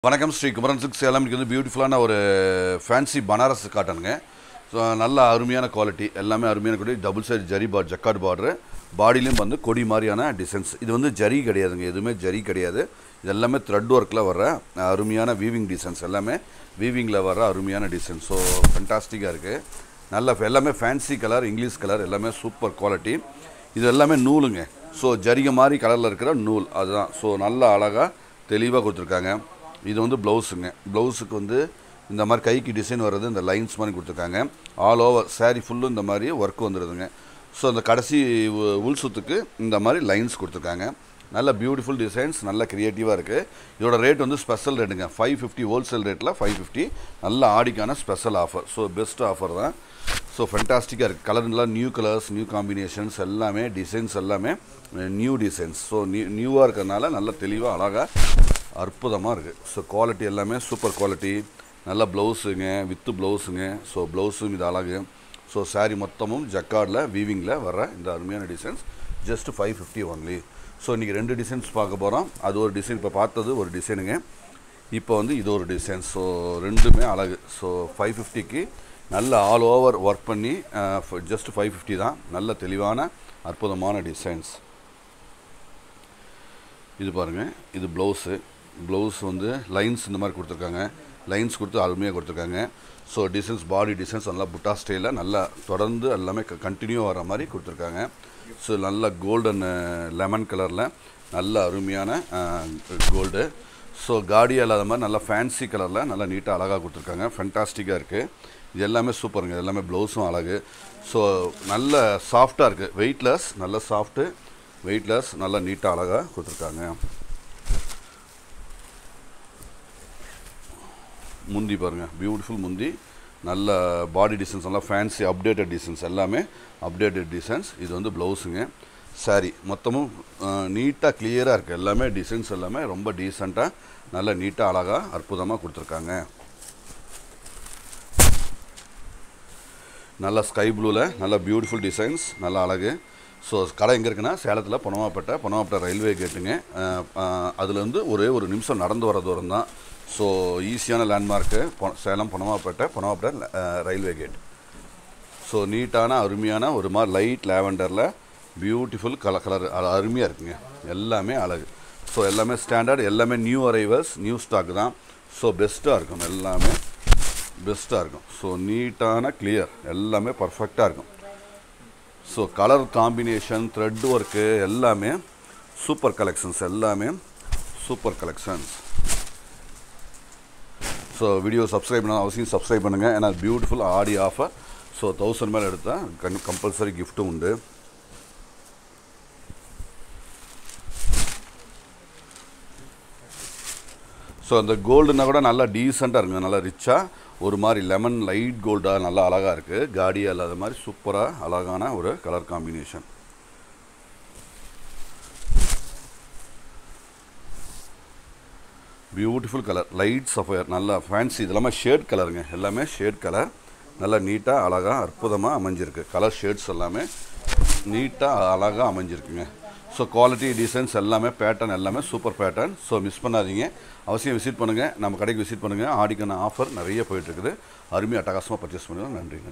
வணக்கம் ஸ்ரீ குமரன் சிக்ஸ் சேலம் இன்னைக்கு வந்து பியூட்டிஃபுல்லான ஒரு ஃபேன்சி பனாரஸ் காட்டனுங்க ஸோ நல்ல அருமையான குவாலிட்டி எல்லாமே அருமையான குவாலிட்டி டபுள் சைடு ஜரி பார் ஜக்கார்டு பார்டரு பாடியிலும் வந்து கொடி மாதிரியான டிசைன்ஸ் இது வந்து ஜரி கிடையாதுங்க எதுவுமே ஜரி கிடையாது இது எல்லாமே த்ரெட் ஒர்க்கில் வர்ற அருமையான வீவிங் டிசைன்ஸ் எல்லாமே வீவிங்கில் வர்ற அருமையான டிசைன்ஸ் ஸோ ஃபென்டாஸ்டிக்காக இருக்குது நல்ல எல்லாமே ஃபேன்சி கலர் இங்கிலீஷ் கலர் எல்லாமே சூப்பர் குவாலிட்டி இது எல்லாமே நூலுங்க ஸோ ஜரிகை மாதிரி கலரில் இருக்கிற நூல் அதுதான் ஸோ நல்ல அழகாக தெளிவாக கொடுத்துருக்காங்க இது வந்து ப்ளவுஸுங்க ப்ளவுஸுக்கு வந்து இந்த மாதிரி கைக்கு டிசைன் வர்றது இந்த லைன்ஸ் மாதிரி கொடுத்துருக்காங்க ஆல் ஓவர் saree ஃபுல்லும் இந்த மாதிரி ஒர்க் வந்துடுதுங்க ஸோ அந்த கடைசி உ- உள் சுத்துக்கு இந்த மாதிரி லைன்ஸ் கொடுத்துருக்காங்க நல்ல பியூட்டிஃபுல் டிசைன்ஸ் நல்ல க்ரியேட்டிவாக இருக்குது இதோட ரேட் வந்து ஸ்பெஷல் ரேட்டுங்க ஃபைவ் ஃபிஃப்டி ஹோல்சேல் ரேட்டில் ஃபைவ் ஃபிஃப்டி நல்ல ஆடிக்கான special offer so best offer தான் ஸோ ஃபென்டாஸ்டிக்காக இருக்குது கலர்லாம் நியூ கலர்ஸ் நியூ காம்பினேஷன்ஸ் எல்லாமே டிசைன்ஸ் எல்லாமே நியூ டிசைன்ஸ் ஸோ நியூ நியூவாக இருக்கிறதுனால நல்ல தெளிவாக அழகாக அற்புதமாக இருக்குது ஸோ குவாலிட்டி எல்லாமே சூப்பர் குவாலிட்டி நல்ல ப்ளவுஸுங்க வித்து ப்ளவுஸுங்க ஸோ ப்ளவுஸும் இது அழகு ஸோ saree மொத்தமும் ஜக்கார்டில் வீவிங்கில் வர்ற இந்த அருமையான designs just five fifty only so இன்றைக்கி ரெண்டு டிசைன்ஸ் பார்க்க போகிறோம் அது ஒரு டிசைன் இப்போ பார்த்தது ஒரு டிசைனுங்க இப்போ வந்து இது ஒரு டிசைன் ஸோ ரெண்டுமே அழகு ஸோ ஃபைவ் ஃபிஃப்டிக்கு நல்ல ஆல் ஓவர் ஒர்க் பண்ணி ஜஸ்ட் ஃபைவ் ஃபிஃப்டி தான் நல்ல தெளிவான அற்புதமான டிசைன்ஸ் இது பாருங்கள் இது ப்ளவுஸு ப்ளவுஸ் வந்து லைன்ஸ் இந்த மாதிரி கொடுத்துருக்காங்க லைன்ஸ் கொடுத்து அருமையாக கொடுத்துருக்காங்க ஸோ டிசைன்ஸ் பாடி டிசைன்ஸ் நல்லா புட்டா ஸ்டைலில் நல்லா தொடர்ந்து எல்லாமே கண்டினியூ வர மாதிரி கொடுத்துருக்காங்க ஸோ நல்ல கோல்டன் லெமன் கலரில் நல்ல அருமையான கோல்டு ஸோ காடியாக இல்லாத மாதிரி நல்லா ஃபேன்சி கலரில் நல்லா நீட்டாக அழகாக கொடுத்துருக்காங்க ஃபென்டாஸ்டிக்காக இருக்குது இது எல்லாமே சூப்பருங்க இது எல்லாமே ப்ளவுஸும் அழகு ஸோ நல்ல சாஃப்டாக இருக்குது வெயிட்லெஸ் நல்ல சாஃப்ட்டு வெயிட்லெஸ் நல்லா நீட்டாக அழகாக கொடுத்துருக்காங்க முந்தி பாருங்கள் பியூட்டிஃபுல் முந்தி நல்ல பாடி டிசைன்ஸ் நல்லா ஃபேன்சி அப்டேட்டட் டிசைன்ஸ் எல்லாமே அப்டேட்டட் டிசைன்ஸ் இது வந்து ப்ளவுஸுங்க saree மொத்தமும் நீட்டாக கிளியராக இருக்குது எல்லாமே டிசைன்ஸ் எல்லாமே ரொம்ப டீசெண்டாக நல்ல நீட்டாக அழகாக அற்புதமாக கொடுத்துருக்காங்க நல்ல ஸ்கை ப்ளூவில் நல்ல பியூட்டிஃபுல் டிசைன்ஸ் நல்ல அழகு ஸோ கடை எங்கே இருக்குன்னா சேலத்தில் பனவாப்பேட்டை பனவாப்பேட்டை ரயில்வே கேட்டுங்க அதுலேருந்து ஒரே ஒரு நிமிஷம் நடந்து வர தூரம் தான் ஸோ ஈஸியான லேண்ட்மார்க்கு பொ- சேலம் பனவாப்பேட்டை பனவாப்பேட்டை அஹ், ரயில்வே கேட் ஸோ நீட்டான அருமையான ஒரு மாதிரி லைட் லேவெண்டரில் பியூட்டிஃபுல் கலர் கலர் அருமையாக இருக்குங்க எல்லாமே அழகு ஸோ எல்லாமே ஸ்டாண்டர்ட் எல்லாமே நியூ அரைவல்ஸ் நியூ ஸ்டாக் தான் ஸோ பெஸ்ட்டாக இருக்கும் எல்லாமே பெஸ்ட்டாக இருக்கும் ஸோ நீட்டான கிளியர் எல்லாமே பர்ஃபெக்டாக இருக்கும் so colour combination thread work எல்லாமே சூப்பர் கலெக்ஷன்ஸ் எல்லாமே super collections so video subscribe பண்ண அவசியம் சப்ஸ்கிரைப் பண்ணுங்கள் ஏன்னா பியூட்டிஃபுல் ஆடி ஆஃபர் ஸோ தௌசண்ட் மேலே எடுத்தால் கண் கம்பல்சரி கிஃப்ட்டும் உண்டு ஸோ அந்த கோல்டுனா கூட நல்லா டீசெண்டாக இருக்குங்க நல்லா ரிச்சாக ஒரு மாதிரி லெமன் லைட் கோல்டாக நல்லா அழகாக இருக்குது காடியாக இல்லாத மாதிரி சூப்பராக அழகான ஒரு colour combination beautiful colour light sapphire நல்லா ஃபேன்சி இதெல்லாமே ஷேட் கலருங்க எல்லாமே ஷேட் கலர் நல்லா நீட்டாக அழகாக அற்புதமாக அமைஞ்சிருக்கு கலர் ஷேட்ஸ் எல்லாமே நீட்டாக அழகாக அமைஞ்சிருக்குங்க ஸோ குவாலிட்டி டிசைன்ஸ் எல்லாமே பேட்டர்ன் எல்லாமே சூப்பர் பேட்டர்ன் ஸோ மிஸ் பண்ணாதீங்க அவசியம் விசிட் பண்ணுங்கள் நம்ம கடைக்கு விசிட் பண்ணுங்கள் ஆடிக்கான ஆஃபர் நிறைய போயிட்டுருக்குது அருமையாக அட்டகாசமாக பர்ச்சேஸ் பண்ணுங்கள் நன்றிங்க